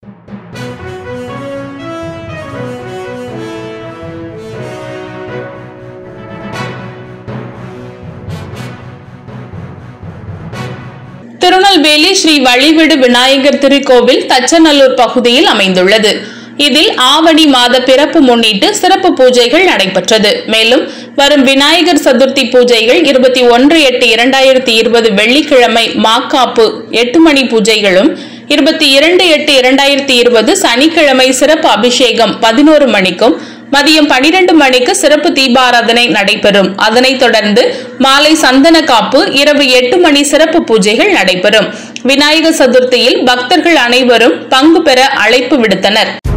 திருநெல்வேலி ஸ்ரீ வழிவிடு விநாயகர் திருக்கோவில் தச்சநல்லூர் பகுதியில் அமைந்துள்ளது இதில் ஆவணி மாத பிறப்பு முன்னிட்டு சிறப்பு பூஜைகள் நடைபெற்றது மேலும் வரும் விநாயகர் சதுர்த்தி பூஜைகள் இருபத்தி ஒன்று எட்டு இரண்டாயிரத்தி இருபது வெள்ளிக்கிழமை மாக்காப்பு எட்டு மணி பூஜைகளும் இருபத்தி இரண்டு எட்டு இரண்டாயிரத்தி இருபது சனிக்கிழமை சிறப்பு அபிஷேகம் பதினோரு மணிக்கும் மதியம் பனிரெண்டு மணிக்கு சிறப்பு தீபாராதனை நடைபெறும் அதனைத் தொடர்ந்து மாலை சந்தன காப்பு இரவு எட்டு மணி சிறப்பு பூஜைகள் நடைபெறும் விநாயகர் சதுர்த்தியில் பக்தர்கள் அனைவரும் பங்கு பெற அழைப்பு விடுத்தனர்